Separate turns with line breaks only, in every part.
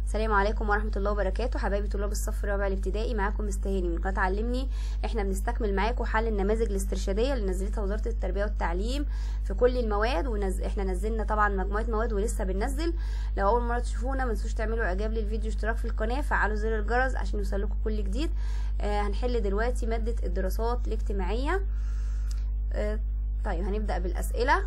السلام عليكم ورحمة الله وبركاته حبايبي طلاب الصف الرابع الابتدائي معاكم مستهاني من قناة علمني احنا بنستكمل معاكم حل النماذج الاسترشادية اللي نزلتها وزارة التربية والتعليم في كل المواد ونز... احنا نزلنا طبعا مجموعة مواد ولسه بننزل لو اول مرة تشوفونا ما تنسوش تعملوا اعجاب للفيديو اشتراك في القناة فعلوا زر الجرس عشان يوصلكم كل جديد آه هنحل دلوقتي مادة الدراسات الاجتماعية آه طيب هنبدأ بالأسئلة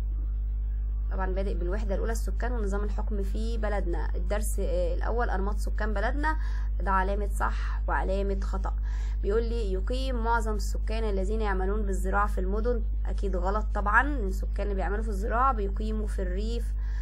طبعا بادئ بالوحدة الأولى السكان ونظام الحكم في بلدنا الدرس الأول أنماط سكان بلدنا ده علامة صح وعلامة خطأ بيقول لي يقيم معظم السكان الذين يعملون بالزراعة في المدن أكيد غلط طبعا السكان اللي بيعملوا في الزراعة بيقيموا في الريف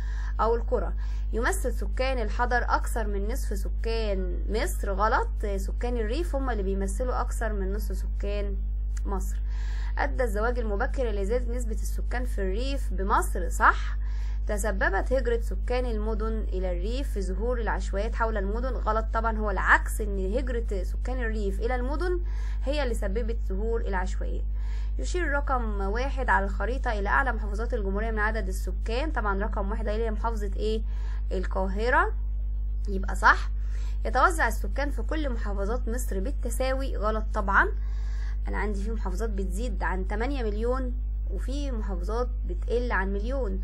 أو القرى يمثل سكان الحضر أكثر من نصف سكان مصر غلط سكان الريف هم اللي بيمثلوا أكثر من نصف سكان مصر أدى الزواج المبكر إلى زيادة نسبة السكان في الريف بمصر صح تسببت هجرة سكان المدن إلى الريف في ظهور العشوائيات حول المدن غلط طبعا هو العكس إن هجرة سكان الريف إلى المدن هي اللي سببت ظهور العشوائيات يشير رقم واحد على الخريطة إلى أعلى محافظات الجمهورية من عدد السكان طبعا رقم واحد هي محافظة إيه القاهرة يبقى صح يتوزع السكان في كل محافظات مصر بالتساوي غلط طبعا انا عندي في محافظات بتزيد عن 8 مليون وفي محافظات بتقل عن مليون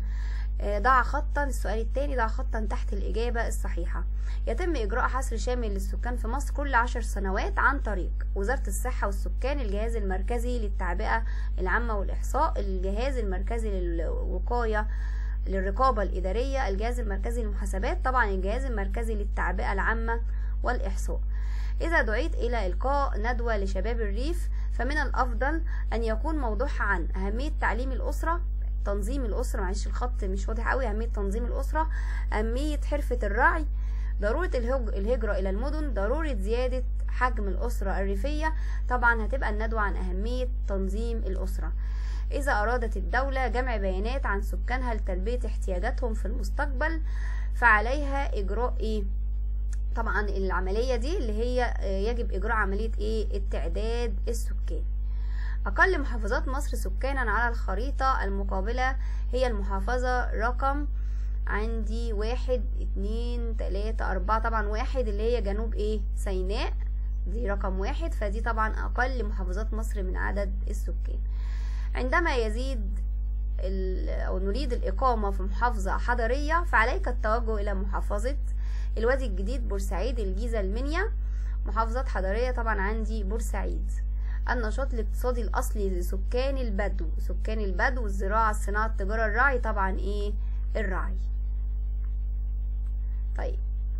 ضع خطا السؤال الثاني ضع خطا تحت الإجابة الصحيحة يتم إجراء حصر شامل للسكان في مصر كل عشر سنوات عن طريق وزارة الصحة والسكان الجهاز المركزي للتعبئة العامة والإحصاء الجهاز المركزي للوقاية للرقابة الإدارية الجهاز المركزي للمحاسبات طبعا الجهاز المركزي للتعبئة العامة والإحصاء إذا دعيت إلى إلقاء ندوة لشباب الريف فمن الأفضل أن يكون موضوعها عن أهمية تعليم الأسرة تنظيم الأسرة معلش الخط مش واضح قوي أهمية تنظيم الأسرة أهمية حرفة الرعي ضرورة الهجرة إلى المدن ضرورة زيادة حجم الأسرة الريفية طبعا هتبقى الندوة عن أهمية تنظيم الأسرة إذا أرادت الدولة جمع بيانات عن سكانها لتلبية احتياجاتهم في المستقبل فعليها إجراء إيه؟ طبعا العملية دي اللي هي يجب إجراء عملية إيه؟ التعداد السكاني أقل محافظات مصر سكانا على الخريطة المقابلة هي المحافظة رقم عندي واحد اتنين تلاتة أربعة طبعا واحد اللي هي جنوب ايه سيناء دي رقم واحد فدي طبعا أقل محافظات مصر من عدد السكان عندما يزيد أو نريد الإقامة في محافظة حضرية فعليك التوجه إلى محافظة الوادي الجديد بورسعيد الجيزة المنيا محافظات حضرية طبعا عندي بورسعيد النشاط الاقتصادي الأصلي لسكان البدو سكان البدو الزراعة الصناعة التجارة الرعي طبعا ايه الرعي طيب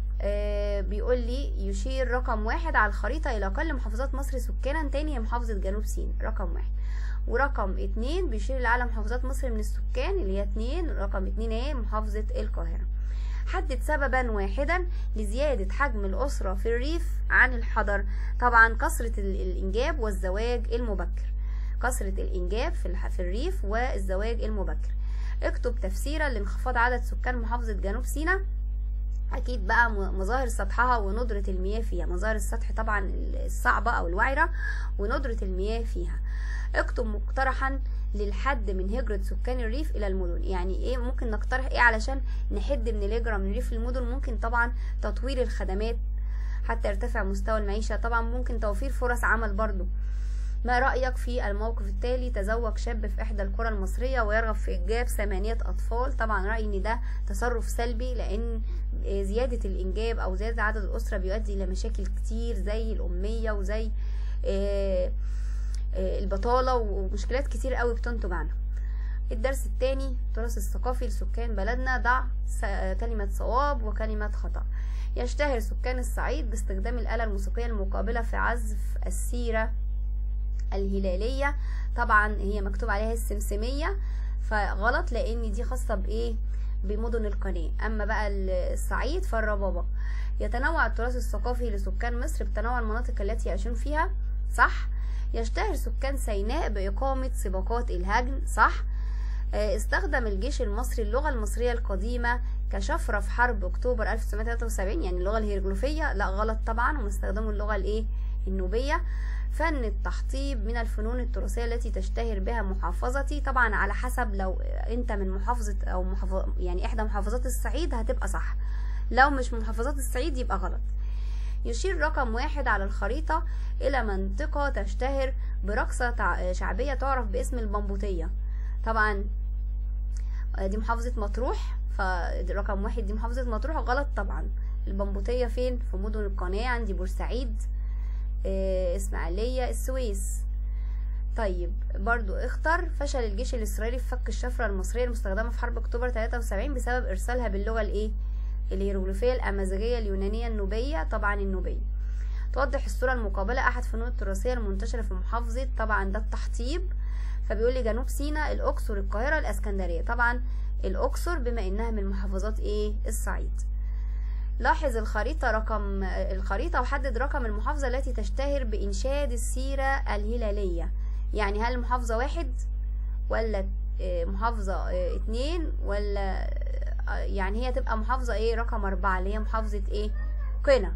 آه بيقول لي يشير رقم واحد على الخريطة إلى أقل محافظات مصر سكانا تاني هي محافظة جنوب سيناء رقم واحد ورقم اتنين بيشير لأعلى محافظات مصر من السكان اللي هي اتنين رقم اتنين ايه محافظة القاهرة حدد سببا واحدا لزيادة حجم الأسرة في الريف عن الحضر طبعا كثرة الإنجاب والزواج المبكر كثرة الإنجاب في الريف والزواج المبكر اكتب تفسيرا لانخفاض عدد سكان محافظة جنوب سيناء أكيد بقى مظاهر سطحها وندرة المياه فيها مظاهر السطح طبعا الصعبة أو الوعرة وندرة المياه فيها اكتب مقترحا للحد من هجرة سكان الريف إلى المدن يعني إيه ممكن نقترح إيه علشان نحد من الهجرة من الريف للمدن ممكن طبعا تطوير الخدمات حتى يرتفع مستوى المعيشة طبعا ممكن توفير فرص عمل برضو ما رأيك في الموقف التالي تزوج شاب في إحدى القرى المصرية ويرغب في إنجاب ثمانية أطفال طبعا رأيي إن ده تصرف سلبي لأن زيادة الإنجاب أو زيادة عدد الأسرة بيؤدي إلى مشاكل كتير زي الأمية وزي آه البطالة ومشكلات كتير قوي بتنتج عنها الدرس الثاني التراث الثقافي لسكان بلدنا ضع كلمة صواب وكلمة خطأ يشتهر سكان الصعيد باستخدام الآلة الموسيقية المقابلة في عزف السيرة الهلالية طبعا هي مكتوب عليها السمسمية فغلط لأن دي خاصة بإيه بمدن القناة أما بقى الصعيد فالربابة يتنوع التراث الثقافي لسكان مصر بتنوع المناطق التي يعيشون فيها صح يشتهر سكان سيناء بإقامة سباقات الهجن صح استخدم الجيش المصري اللغة المصرية القديمة كشفرة في حرب أكتوبر 1973 يعني اللغة الهيروغليفية لا غلط طبعا هم استخدموا اللغة الإيه النوبية فن التحطيب من الفنون التراثية التي تشتهر بها محافظتي طبعا على حسب لو انت من محافظة او محافظة يعني احدى محافظات الصعيد هتبقى صح لو مش من محافظات الصعيد يبقى غلط يشير رقم واحد على الخريطة إلى منطقة تشتهر برقصة تع- شعبية تعرف باسم البمبوطية طبعا آه، دي محافظة مطروح فرقم واحد دي محافظة مطروح غلط طبعا البمبوطية فين في مدن القناة عندي بورسعيد آه، اسماعيلية السويس طيب برضو اختر فشل الجيش الإسرائيلي في فك الشفرة المصرية المستخدمة في حرب أكتوبر 73 بسبب إرسالها باللغة الإيه؟ الهيروغليفية الأمازيغية اليونانية النوبية طبعا النوبية توضح الصورة المقابلة أحد فنون التراثية المنتشرة في محافظة طبعا ده التحطيب فبيقول لي جنوب سيناء الأقصر القاهرة الإسكندرية طبعا الأقصر بما إنها من محافظات إيه الصعيد لاحظ الخريطة رقم الخريطة وحدد رقم المحافظة التي تشتهر بإنشاد السيرة الهلالية يعني هل محافظة واحد ولا آه، محافظة آه، اتنين ولا آه، يعني هي تبقى محافظة ايه رقم أربعة اللي هي محافظة ايه قنا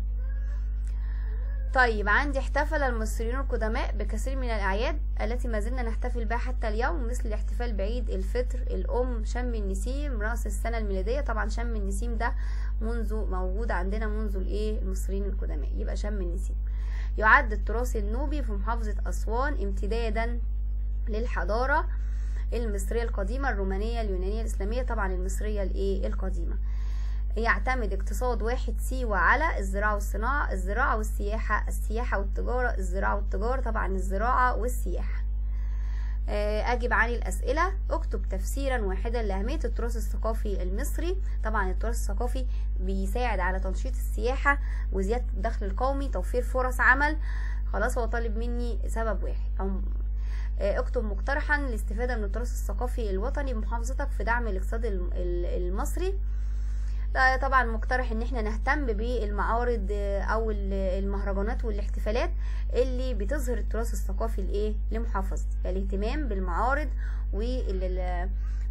طيب عندي احتفل المصريون القدماء بكثير من الأعياد التي ما زلنا نحتفل بها حتى اليوم مثل الاحتفال بعيد الفطر الأم شم النسيم رأس السنة الميلادية طبعا شم النسيم ده منذ موجود عندنا منذ الايه المصريين القدماء يبقى شم النسيم يعد التراث النوبي في محافظة أسوان امتدادا للحضارة المصرية القديمة الرومانية اليونانية الإسلامية طبعا المصرية الإيه القديمة يعتمد اقتصاد واحد سيوة على الزراعة والصناعة الزراعة والسياحة السياحة والتجارة الزراعة والتجارة طبعا الزراعة والسياحة آه، أجب عن الأسئلة اكتب تفسيرا واحدا لأهمية التراث الثقافي المصري طبعا التراث الثقافي بيساعد على تنشيط السياحة وزيادة الدخل القومي توفير فرص عمل خلاص هو طالب مني سبب واحد أو آه، اكتب مقترحا للاستفادة من التراث الثقافي الوطني بمحافظتك في دعم الاقتصاد الم- ال- المصري لا، طبعا مقترح ان احنا نهتم بالمعارض آه، او ال- المهرجانات والاحتفالات اللي بتظهر التراث الثقافي الايه لمحافظتي الاهتمام بالمعارض وال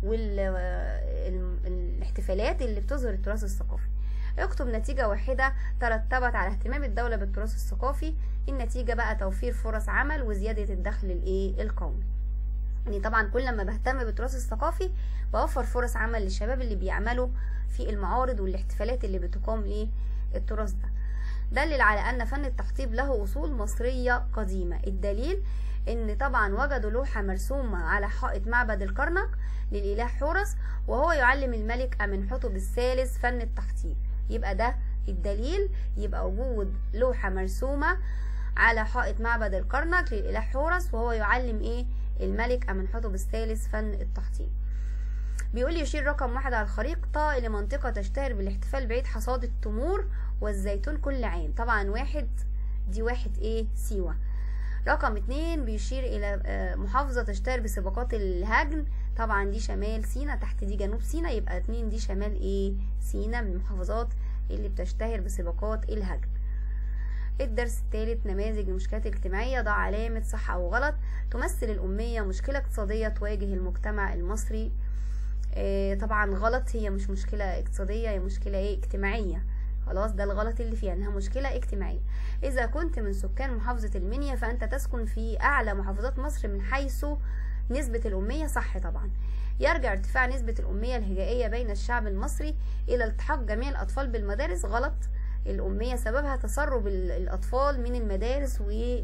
والاحتفالات اللي بتظهر التراث الثقافي اكتب نتيجة واحدة ترتبت على اهتمام الدولة بالتراث الثقافي النتيجة بقى توفير فرص عمل وزيادة الدخل الايه القومي يعني طبعا كل ما بهتم بالتراث الثقافي بوفر فرص عمل للشباب اللي بيعملوا في المعارض والاحتفالات اللي بتقام للتراث ده دلل على ان فن التحطيب له اصول مصرية قديمة الدليل ان طبعا وجدوا لوحة مرسومة على حائط معبد الكرنك للاله حورس وهو يعلم الملك امنحتب الثالث فن التحطيب يبقى ده الدليل يبقى وجود لوحة مرسومة على حائط معبد الكرنك للاله حورس وهو يعلم ايه الملك امنحتب الثالث فن التحطيب بيقول يشير رقم واحد على الخريطة إلى منطقة تشتهر بالاحتفال بعيد حصاد التمور والزيتون كل عام طبعا واحد دي واحد ايه سيوة رقم اتنين بيشير إلى آه، محافظة تشتهر بسباقات الهجن طبعا دي شمال سينا تحت دي جنوب سينا يبقى اتنين دي شمال ايه سينا من المحافظات اللي بتشتهر بسباقات الهجن الدرس الثالث نماذج المشكلات الاجتماعية ضع علامة صح أو غلط تمثل الأمية مشكلة اقتصادية تواجه المجتمع المصري آه، طبعا غلط هي مش مشكلة اقتصادية هي مشكلة ايه اجتماعية خلاص ده الغلط اللي فيها انها مشكلة اجتماعية اذا كنت من سكان محافظة المنيا فانت تسكن في اعلى محافظات مصر من حيث نسبة الامية صح طبعا يرجع ارتفاع نسبة الأمية الهجائية بين الشعب المصري إلى التحاق جميع الأطفال بالمدارس غلط الأمية سببها تسرب ال- الأطفال من المدارس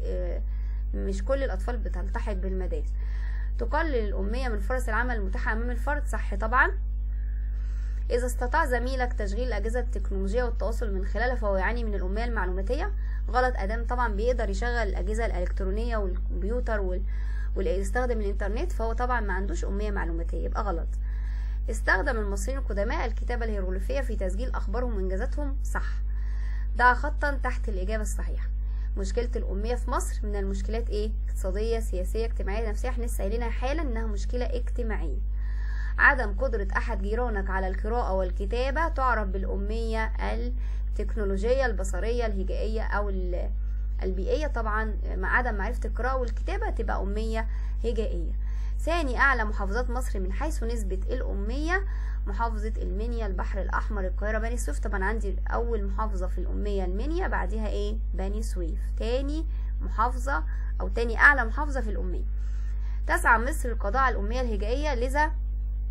ومش كل الأطفال بتلتحق بالمدارس تقلل الأمية من فرص العمل المتاحة أمام الفرد صح طبعا إذا استطاع زميلك تشغيل الأجهزة التكنولوجية والتواصل من خلالها فهو يعاني من الأمية المعلوماتية غلط أدام طبعا بيقدر يشغل الأجهزة الإلكترونية والكمبيوتر وال... ويستخدم الإنترنت فهو طبعا ما عندوش أمية معلوماتية يبقى غلط استخدم المصريين القدماء الكتابة الهيروغليفية في تسجيل أخبارهم وإنجازاتهم صح ضع خطا تحت الإجابة الصحيحة مشكلة الأمية في مصر من المشكلات إيه؟ اقتصادية سياسية اجتماعية نفسية احنا لسه قايلينها حالا إنها مشكلة اجتماعية عدم قدرة أحد جيرانك على القراءة والكتابة تعرف بالأمية التكنولوجية البصرية الهجائية أو ال- البيئية طبعا مع عدم معرفة القراءة والكتابة تبقى أمية هجائية ثاني أعلى محافظات مصر من حيث نسبة الأمية محافظة المنيا البحر الأحمر القاهرة بني سويف طبعا عندي أول محافظة في الأمية المنيا بعدها إيه بني سويف تاني محافظة أو تاني أعلى محافظة في الأمية تسعى مصر للقضاء على الأمية الهجائية لذا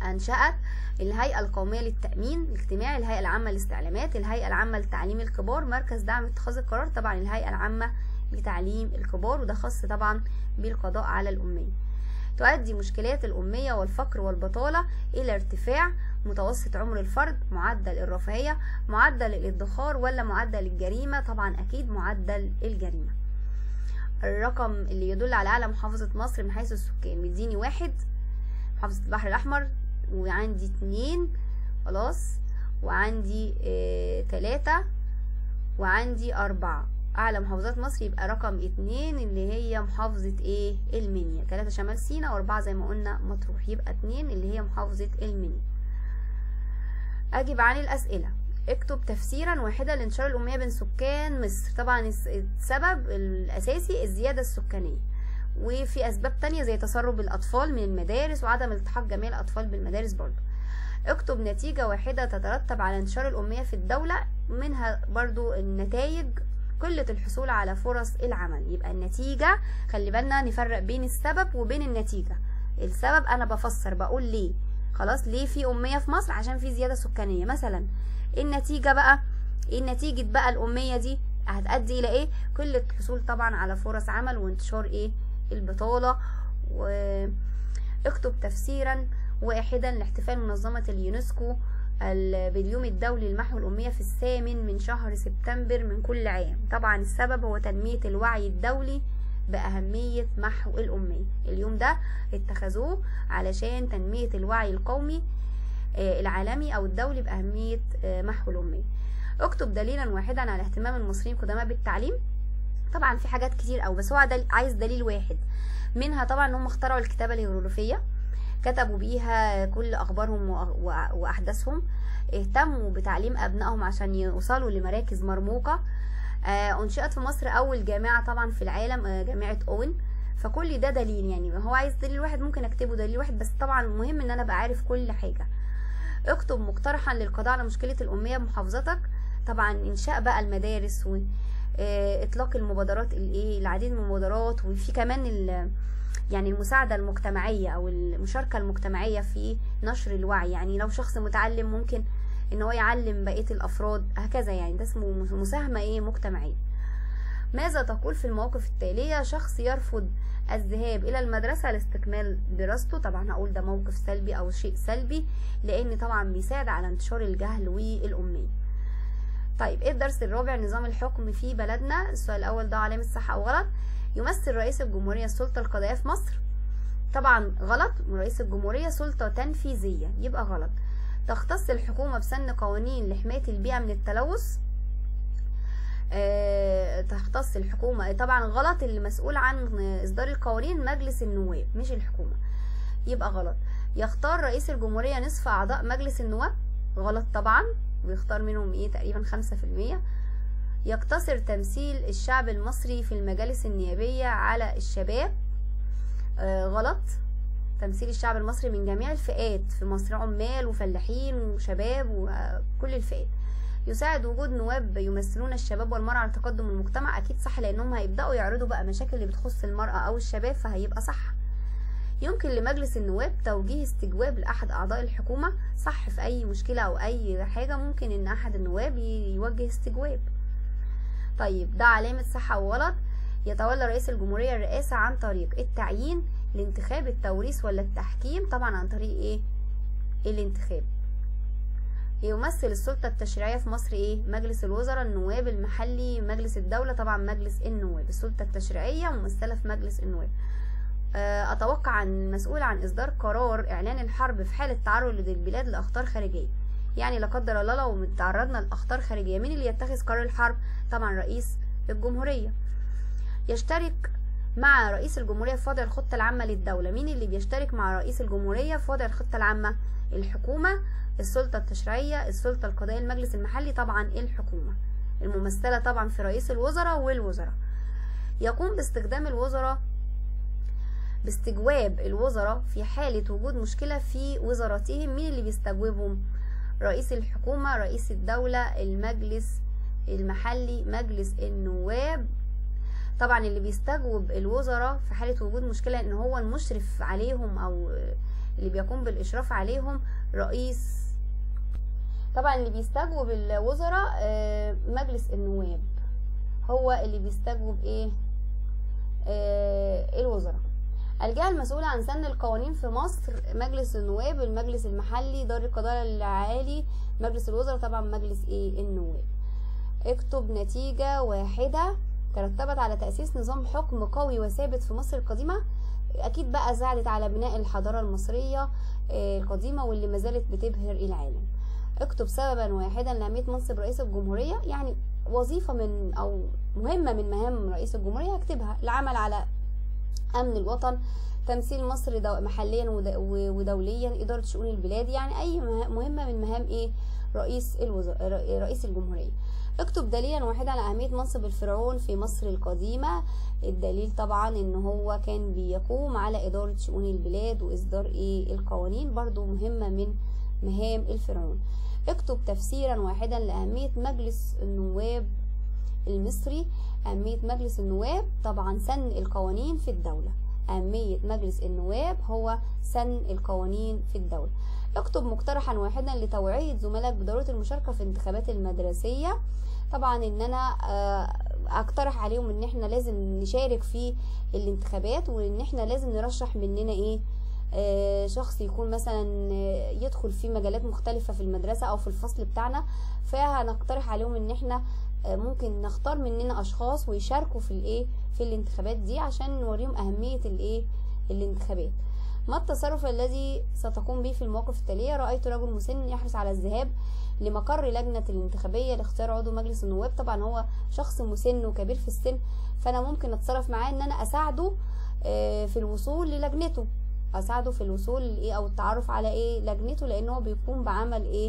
أنشأت الهيئة القومية للتأمين الاجتماعي الهيئة العامة للاستعلامات الهيئة العامة لتعليم الكبار مركز دعم اتخاذ القرار طبعا الهيئة العامة لتعليم الكبار وده خاص طبعا بالقضاء على الأمية تؤدي مشكلات الأمية والفقر والبطالة إلى ارتفاع متوسط عمر الفرد معدل الرفاهية معدل الادخار ولا معدل الجريمة طبعا أكيد معدل الجريمة الرقم اللي يدل على أعلى محافظة مصر من حيث السكان مديني واحد محافظة البحر الأحمر وعندي اتنين خلاص وعندي اه تلاتة وعندي أربعة أعلى محافظات مصر يبقى رقم اتنين اللي هي محافظة ايه المنيا تلاتة شمال سينا وأربعة زي ما قلنا مطروح يبقى اتنين اللي هي محافظة المنيا أجب عن الأسئلة اكتب تفسيرا واحدا لانتشار الأمية بين سكان مصر طبعا السبب الأساسي الزيادة السكانية وفي أسباب تانية زي تسرب الأطفال من المدارس وعدم التحاق جميع الأطفال بالمدارس برضو اكتب نتيجة واحدة تترتب على انتشار الأمية في الدولة منها برضو النتائج قلة الحصول على فرص العمل يبقى النتيجة خلي بالنا نفرق بين السبب وبين النتيجة السبب أنا بفسر بقول ليه خلاص ليه في أمية في مصر عشان في زيادة سكانية مثلا النتيجة بقى ايه نتيجة بقى الأمية دي هتأدي إلى ايه قلة الحصول طبعا على فرص عمل وانتشار ايه البطالة واكتب تفسيرا واحدا لاحتفال منظمة اليونسكو باليوم الدولي لمحو الأمية في الثامن من شهر سبتمبر من كل عام طبعا السبب هو تنمية الوعي الدولي بأهمية محو الأمية اليوم ده اتخذوه علشان تنمية الوعي القومي العالمي أو الدولي بأهمية محو الأمية اكتب دليلا واحدا على اهتمام المصريين القدماء بالتعليم طبعا في حاجات كتير أوي بس هو دل... عايز دليل واحد منها طبعا ان هم اخترعوا الكتابة الهيروغليفية كتبوا بيها كل اخبارهم واحداثهم اهتموا بتعليم ابنائهم عشان يوصلوا لمراكز مرموقة انشئت في مصر اول جامعة طبعا في العالم جامعة اوين فكل ده دليل يعني هو عايز دليل واحد ممكن اكتبه دليل واحد بس طبعا مهم ان انا ابقى عارف كل حاجة اكتب مقترحا للقضاء على مشكلة الامية بمحافظتك طبعا انشاء بقى المدارس و اطلاق المبادرات الايه العديد من المبادرات وفي كمان يعني المساعدة المجتمعية او المشاركة المجتمعية في نشر الوعي يعني لو شخص متعلم ممكن ان هو يعلم بقية الافراد هكذا يعني ده اسمه مساهمة ايه مجتمعية ماذا تقول في المواقف التالية شخص يرفض الذهاب الى المدرسة لاستكمال دراسته طبعا هقول ده موقف سلبي او شيء سلبي لان طبعا بيساعد على انتشار الجهل والامية طيب ايه الدرس الرابع نظام الحكم في بلدنا السؤال الاول ده علامة صح او غلط يمثل رئيس الجمهورية السلطة القضائية في مصر طبعا غلط رئيس الجمهورية سلطة تنفيذية يبقى غلط تختص الحكومة بسن قوانين لحماية البيئة من التلوث أه تختص الحكومة طبعا غلط اللي مسؤول عن إصدار القوانين مجلس النواب مش الحكومة يبقى غلط يختار رئيس الجمهورية نصف أعضاء مجلس النواب غلط طبعا ويختار منهم ايه تقريبا خمسة في المية يقتصر تمثيل الشعب المصري في المجالس النيابية على الشباب آه غلط تمثيل الشعب المصري من جميع الفئات في مصر عمال وفلاحين وشباب وكل الفئات يساعد وجود نواب يمثلون الشباب والمرأة على تقدم المجتمع اكيد صح لانهم هيبداوا يعرضوا بقى مشاكل اللي بتخص المرأة او الشباب فهيبقى صح يمكن لمجلس النواب توجيه استجواب لأحد أعضاء الحكومة صح في أي مشكلة أو أي حاجة ممكن إن أحد النواب يوجه استجواب طيب ده علامة صح أو غلط يتولى رئيس الجمهورية الرئاسة عن طريق التعيين الانتخاب التوريث ولا التحكيم طبعا عن طريق ايه الانتخاب يمثل السلطة التشريعية في مصر ايه مجلس الوزراء النواب المحلي مجلس الدولة طبعا مجلس النواب السلطة التشريعية ممثلة في مجلس النواب اتوقع ان المسؤول عن اصدار قرار اعلان الحرب في حالة تعرض البلاد لاخطار خارجية يعني لا قدر الله لو تعرضنا لاخطار خارجية مين اللي يتخذ قرار الحرب طبعا رئيس الجمهورية يشترك مع رئيس الجمهورية في وضع الخطة العامة للدولة مين اللي بيشترك مع رئيس الجمهورية في وضع الخطة العامة الحكومة السلطة التشريعية السلطة القضائية المجلس المحلي طبعا الحكومة الممثلة طبعا في رئيس الوزراء والوزراء يقوم باستخدام الوزراء باستجواب الوزراء في حالة وجود مشكلة في وزاراتهم مين اللي بيستجوبهم رئيس الحكومة رئيس الدولة المجلس المحلي مجلس النواب طبعا اللي بيستجوب الوزراء في حالة وجود مشكلة ان هو المشرف عليهم او اللي بيقوم بالاشراف عليهم رئيس طبعا اللي بيستجوب الوزراء آه، مجلس النواب هو اللي بيستجوب ايه آه، الوزراء الجهة المسؤولة عن سن القوانين في مصر مجلس النواب المجلس المحلي دار القضاء العالي مجلس الوزراء طبعا مجلس ايه النواب اكتب نتيجة واحدة ترتبت على تأسيس نظام حكم قوي وثابت في مصر القديمة أكيد بقى ساعدت على بناء الحضارة المصرية آه، القديمة واللي ما زالت بتبهر العالم اكتب سببا واحدا لأهمية منصب رئيس الجمهورية يعني وظيفة من أو مهمة من مهام رئيس الجمهورية هكتبها العمل على أمن الوطن تمثيل مصر دو محليا ود- و- ودوليا إدارة شؤون البلاد يعني أي مه- مهمة من مهام إيه رئيس الوزراء رئيس الجمهورية اكتب دليلا واحدا على أهمية منصب الفرعون في مصر القديمة الدليل طبعا ان هو كان بيقوم على إدارة شؤون البلاد وإصدار ايه القوانين برضو مهمة من مهام الفرعون اكتب تفسيرا واحدا لأهمية مجلس النواب المصري أهمية مجلس النواب طبعا سن القوانين في الدولة أهمية مجلس النواب هو سن القوانين في الدولة اكتب مقترحا واحدا لتوعية زملائك بضرورة المشاركة في الانتخابات المدرسية طبعا ان انا آه، اقترح عليهم ان احنا لازم نشارك في الانتخابات وان احنا لازم نرشح مننا ايه آه، شخص يكون مثلا آه، يدخل في مجالات مختلفة في المدرسة او في الفصل بتاعنا فهنقترح عليهم ان احنا آه، ممكن نختار مننا اشخاص ويشاركوا في الايه في الانتخابات دي عشان نوريهم اهمية الايه الانتخابات ما التصرف الذي ستقوم به في المواقف التالية رأيت رجل مسن يحرص على الذهاب لمقر لجنة الانتخابية لاختيار عضو مجلس النواب طبعا هو شخص مسن وكبير في السن فأنا ممكن أتصرف معاه إن أنا أساعده آه، في الوصول للجنته أساعده في الوصول لإيه أو التعرف على إيه لجنته لأن هو بيقوم بعمل إيه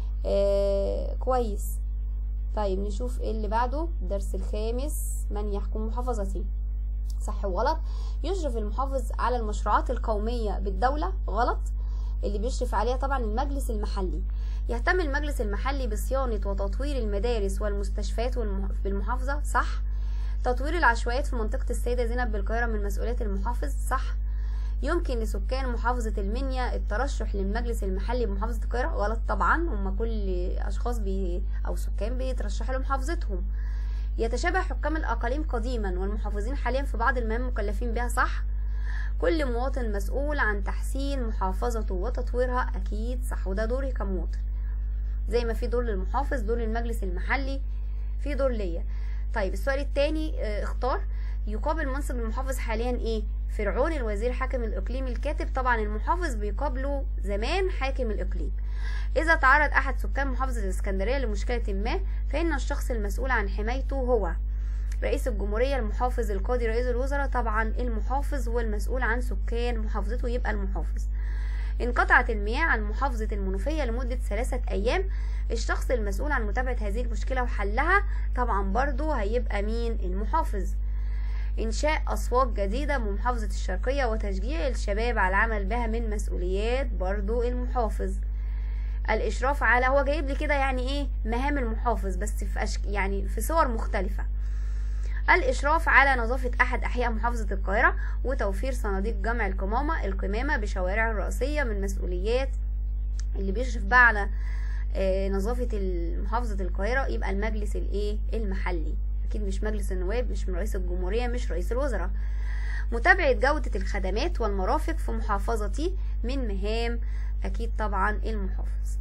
آه كويس طيب نشوف إيه اللي بعده الدرس الخامس من يحكم محافظتي صح وغلط يشرف المحافظ على المشروعات القومية بالدولة غلط اللي بيشرف عليها طبعا المجلس المحلي يهتم المجلس المحلي بصيانة وتطوير المدارس والمستشفيات والمح- بالمحافظة صح تطوير العشوائيات في منطقة السيدة زينب بالقاهرة من مسؤوليات المحافظ صح يمكن لسكان محافظة المنيا الترشح للمجلس المحلي بمحافظة القاهرة غلط طبعا هم كل أشخاص بي أو سكان بيترشحوا لمحافظتهم يتشابه حكام الأقاليم قديما والمحافظين حاليا في بعض المهام مكلفين بها صح كل مواطن مسؤول عن تحسين محافظته وتطويرها أكيد صح وده دوري كمواطن زي ما في دور للمحافظ دور للمجلس المحلي في دور ليا طيب السؤال التاني آه، اختار يقابل منصب المحافظ حاليا ايه فرعون الوزير حاكم الاقليم الكاتب طبعا المحافظ بيقابله زمان حاكم الاقليم اذا تعرض احد سكان محافظة الاسكندرية لمشكلة ما فان الشخص المسؤول عن حمايته هو رئيس الجمهورية المحافظ القاضي رئيس الوزراء طبعا المحافظ هو المسؤول عن سكان محافظته يبقى المحافظ انقطعت المياه عن محافظة المنوفية لمدة ثلاثة أيام الشخص المسؤول عن متابعة هذه المشكلة وحلها طبعا برضو هيبقى مين المحافظ إنشاء أسواق جديدة بمحافظة الشرقية وتشجيع الشباب على العمل بها من مسؤوليات برضو المحافظ الإشراف على هو جايب لي كده يعني إيه مهام المحافظ بس في أشك... يعني في صور مختلفة الإشراف على نظافة أحد أحياء محافظة القاهرة وتوفير صناديق جمع القمامة القمامة بشوارع الرئيسية من مسؤوليات اللي بيشرف بقى على آه، نظافة محافظة القاهرة يبقى المجلس الإيه المحلي أكيد مش مجلس النواب مش من رئيس الجمهورية مش رئيس الوزراء متابعة جودة الخدمات والمرافق في محافظتي من مهام أكيد طبعا المحافظ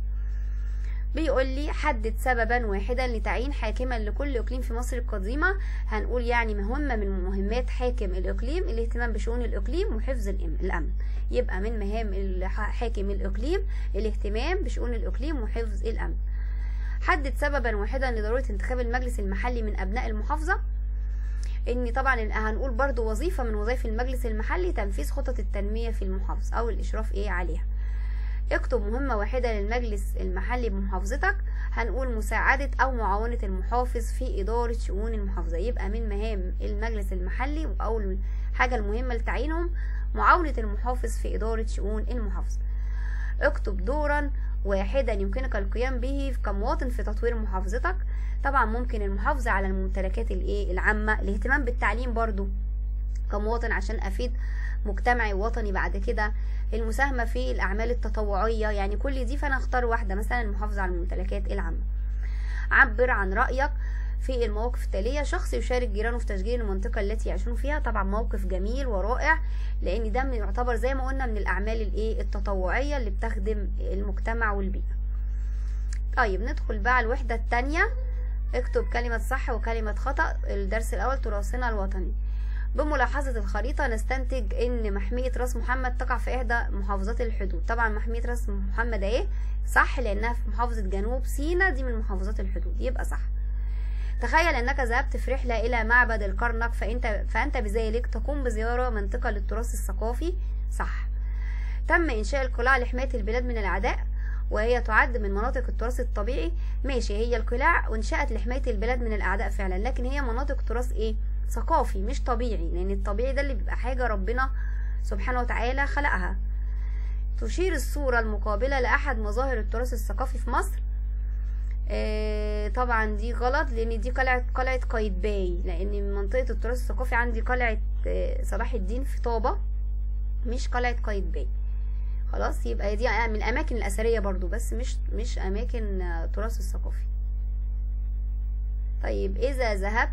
بيقول لي حدد سببا واحدا لتعيين حاكما لكل اقليم في مصر القديمه هنقول يعني مهمه من مهمات حاكم الاقليم الاهتمام بشؤون الاقليم وحفظ الأم- الامن يبقى من مهام الح- حاكم الاقليم الاهتمام بشؤون الاقليم وحفظ الامن حدد سببا واحدا لضروره انتخاب المجلس المحلي من ابناء المحافظه ان طبعا هنقول برضو وظيفه من وظائف المجلس المحلي تنفيذ خطط التنميه في المحافظه او الاشراف ايه عليها اكتب مهمة واحدة للمجلس المحلي بمحافظتك هنقول مساعدة أو معاونة المحافظ في إدارة شؤون المحافظة يبقى من مهام المجلس المحلي أو الحاجة المهمة لتعيينهم معاونة المحافظ في إدارة شؤون المحافظة اكتب دورا واحدا يمكنك القيام به كمواطن في تطوير محافظتك طبعا ممكن المحافظة على الممتلكات الايه العامة الاهتمام بالتعليم برضو كمواطن عشان افيد مجتمعي ووطني بعد كده المساهمة في الأعمال التطوعية يعني كل دي فأنا أختار واحدة مثلا المحافظة على الممتلكات العامة عبر عن رأيك في المواقف التالية شخص يشارك جيرانه في تشجير المنطقة التي يعيشون فيها طبعا موقف جميل ورائع لأن ده يعتبر زي ما قلنا من الأعمال الإيه التطوعية اللي بتخدم المجتمع والبيئة طيب ندخل بقى على الوحدة التانية اكتب كلمة صح وكلمة خطأ الدرس الأول تراثنا الوطني بملاحظة الخريطة نستنتج ان محمية راس محمد تقع في احدى محافظات الحدود طبعا محمية راس محمد ايه صح لانها في محافظة جنوب سيناء دي من محافظات الحدود يبقى صح تخيل انك ذهبت في رحلة الى معبد الكرنك فانت, فانت بذلك تقوم بزيارة منطقة للتراث الثقافي صح تم انشاء القلاع لحماية البلاد من الاعداء وهي تعد من مناطق التراث الطبيعي ماشي هي القلاع انشأت لحماية البلاد من الاعداء فعلا لكن هي مناطق تراث ايه ثقافي مش طبيعي لان الطبيعي ده اللي بيبقى حاجة ربنا سبحانه وتعالى خلقها تشير الصورة المقابلة لأحد مظاهر التراث الثقافي في مصر آه طبعا دي غلط لان دي قلعة قلعة قايتباي لان منطقة التراث الثقافي عندي قلعة آه صلاح الدين في طابة مش قلعة قايتباي خلاص يبقى دي من الاماكن الاثرية برضو بس مش مش اماكن آه التراث الثقافي طيب اذا ذهبت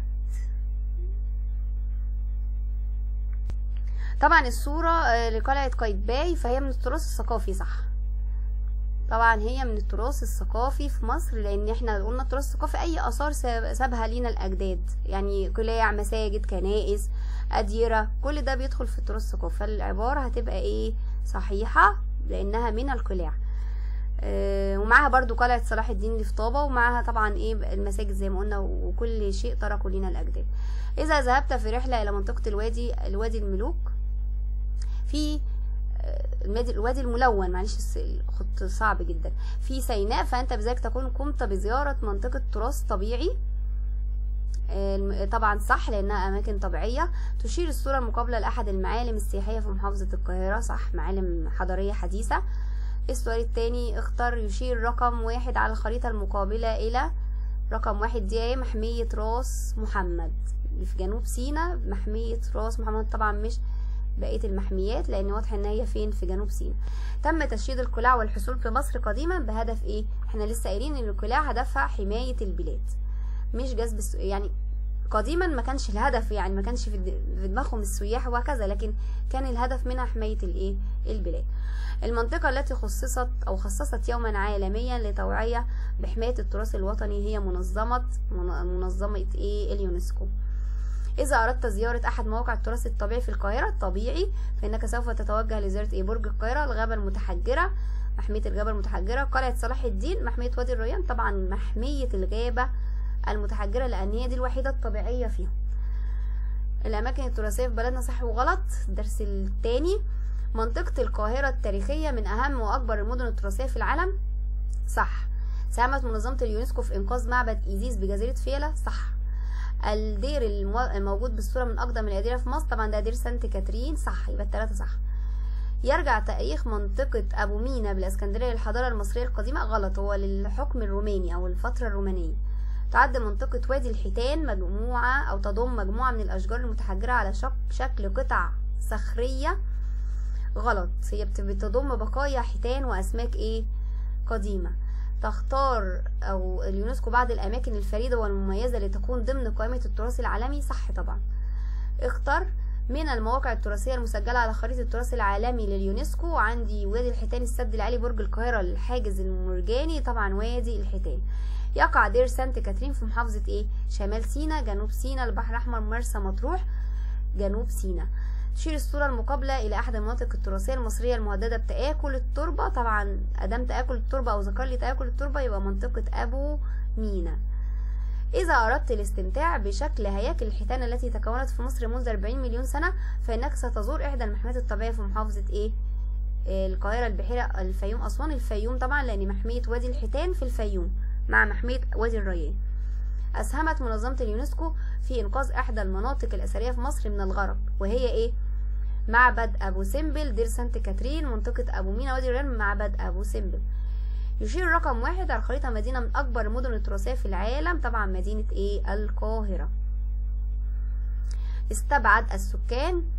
طبعا الصورة لقلعة قايتباي فهي من التراث الثقافي صح طبعا هي من التراث الثقافي في مصر لان احنا قلنا التراث الثقافي اي اثار سابها لينا الاجداد يعني قلاع مساجد كنائس اديرة كل ده بيدخل في التراث الثقافي فالعبارة هتبقى ايه صحيحة لانها من القلاع اه ومعاها برضو قلعة صلاح الدين اللي في طابة ومعاها طبعا ايه المساجد زي ما قلنا وكل شيء تركوا لنا الاجداد اذا ذهبت في رحلة الى منطقة الوادي الوادي الملوك في الوادي الملون معلش الخط صعب جدا في سيناء فانت بذلك تكون قمت بزيارة منطقة تراث طبيعي طبعا صح لانها اماكن طبيعية تشير الصورة المقابلة لاحد المعالم السياحية في محافظة القاهرة صح معالم حضارية حديثة السؤال التاني اختار يشير رقم واحد على الخريطة المقابلة الى رقم واحد دي محمية راس محمد في جنوب سيناء محمية راس محمد طبعا مش بقيه المحميات لان واضح ان هي فين في جنوب سيناء تم تشييد القلاع والحصول في مصر قديما بهدف ايه احنا لسه قايلين ان القلاع هدفها حمايه البلاد مش جذب السو... يعني قديما ما كانش الهدف يعني ما كانش في دماغهم السياح وهكذا لكن كان الهدف منها حمايه الايه البلاد المنطقة التي خصصت أو خصصت يوما عالميا لتوعية بحماية التراث الوطني هي منظمة منظمة إيه اليونسكو إذا أردت زيارة أحد مواقع التراث الطبيعي في القاهرة الطبيعي فإنك سوف تتوجه لزيارة إيه برج القاهرة الغابة المتحجرة محمية الغابة المتحجرة قلعة صلاح الدين محمية وادي الريان طبعا محمية الغابة المتحجرة لأن هي دي الوحيدة الطبيعية فيهم الأماكن التراثية في بلدنا صح وغلط الدرس التاني منطقة القاهرة التاريخية من أهم وأكبر المدن التراثية في العالم صح ساهمت منظمة اليونسكو في إنقاذ معبد إيزيس بجزيرة فيلة صح الدير الموجود بالصورة من أقدم الأديرة في مصر طبعا ده دير سانت كاترين صح يبقى التلاتة صح يرجع تاريخ منطقة أبو مينا بالإسكندرية للحضارة المصرية القديمة غلط هو للحكم الروماني أو الفترة الرومانية تعد منطقة وادي الحيتان مجموعة أو تضم مجموعة من الأشجار المتحجرة على شك شكل قطع صخرية غلط هي بتضم بقايا حيتان وأسماك إيه قديمة تختار او اليونسكو بعض الاماكن الفريده والمميزه لتكون ضمن قائمه التراث العالمي صح طبعا اختر من المواقع التراثيه المسجله على خريطه التراث العالمي لليونسكو عندي وادي الحيتان السد العالي برج القاهره الحاجز المرجاني طبعا وادي الحيتان يقع دير سانت كاترين في محافظه ايه شمال سيناء جنوب سيناء البحر الاحمر مرسى مطروح جنوب سيناء تشير الصورة المقابلة إلى أحد المناطق التراثية المصرية المهددة بتآكل التربة طبعا أدام تآكل التربة أو ذكر لي تآكل التربة يبقى منطقة أبو مينا إذا أردت الاستمتاع بشكل هياكل الحيتان التي تكونت في مصر منذ 40 مليون سنة فإنك ستزور إحدى المحميات الطبيعية في محافظة إيه؟ القاهرة البحيرة الفيوم أسوان الفيوم طبعا لأن محمية وادي الحيتان في الفيوم مع محمية وادي الريان أسهمت منظمة اليونسكو في إنقاذ إحدى المناطق الأثرية في مصر من الغرق وهي إيه؟ معبد أبو سمبل دير سانت كاترين منطقة أبو مينا وادي الريان معبد أبو سمبل يشير رقم واحد على الخريطة مدينة من أكبر المدن التراثية في العالم طبعا مدينة إيه؟ القاهرة استبعد السكان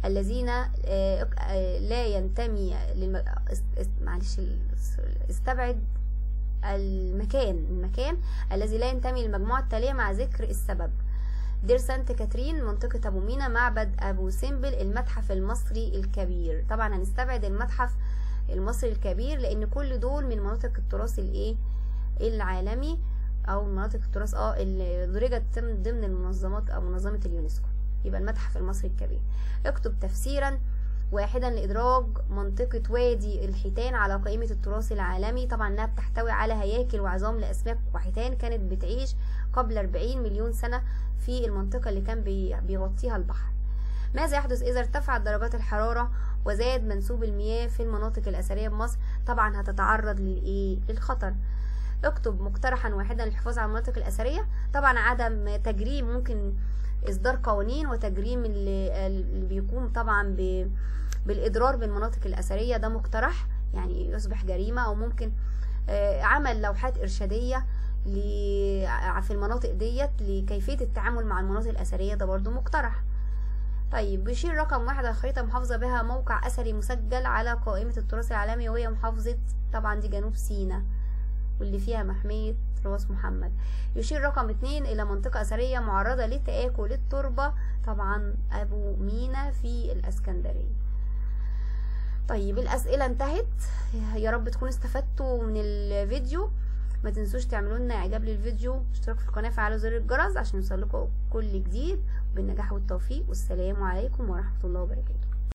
الذين آه، آه، لا ينتمي للم... است- است- معلش ال- استبعد المكان المكان الذي لا ينتمي للمجموعة التالية مع ذكر السبب دير سانت كاترين منطقة أبو مينا معبد أبو سمبل المتحف المصري الكبير طبعا هنستبعد المتحف المصري الكبير لأن كل دول من مناطق التراث الإيه العالمي أو مناطق التراث اه اللي درجت ضمن ضمن المنظمات أو منظمة اليونسكو يبقى المتحف المصري الكبير اكتب تفسيرا واحدا لإدراج منطقة وادي الحيتان على قائمة التراث العالمي طبعا انها بتحتوي على هياكل وعظام لأسماك وحيتان كانت بتعيش قبل 40 مليون سنة في المنطقة اللي كان بي- بيغطيها البحر ماذا يحدث إذا ارتفعت درجات الحرارة وزاد منسوب المياه في المناطق الأثرية بمصر طبعا هتتعرض للإيه للخطر اكتب مقترحا واحدا للحفاظ على المناطق الأثرية طبعا عدم تجريم ممكن إصدار قوانين وتجريم اللي, اللي بيقوم طبعا ب بالإضرار بالمناطق الأثرية ده مقترح يعني يصبح جريمة أو ممكن آه، عمل لوحات إرشادية ل- ع- في المناطق ديت لكيفية التعامل مع المناطق الأثرية ده برضو مقترح طيب بيشير رقم واحد على الخريطة محافظة بها موقع أثري مسجل على قائمة التراث العالمي وهي محافظة طبعا دي جنوب سيناء واللي فيها محمية راس محمد يشير رقم اتنين إلى منطقة أثرية معرضة للتآكل التربة طبعا أبو مينا في الأسكندرية طيب الأسئلة انتهت يا رب تكونوا استفدتوا من الفيديو ما تنسوش تعملوا لنا اعجاب للفيديو اشتراك في القناة فعلوا زر الجرس عشان يوصلكوا كل جديد بالنجاح والتوفيق والسلام عليكم ورحمة الله وبركاته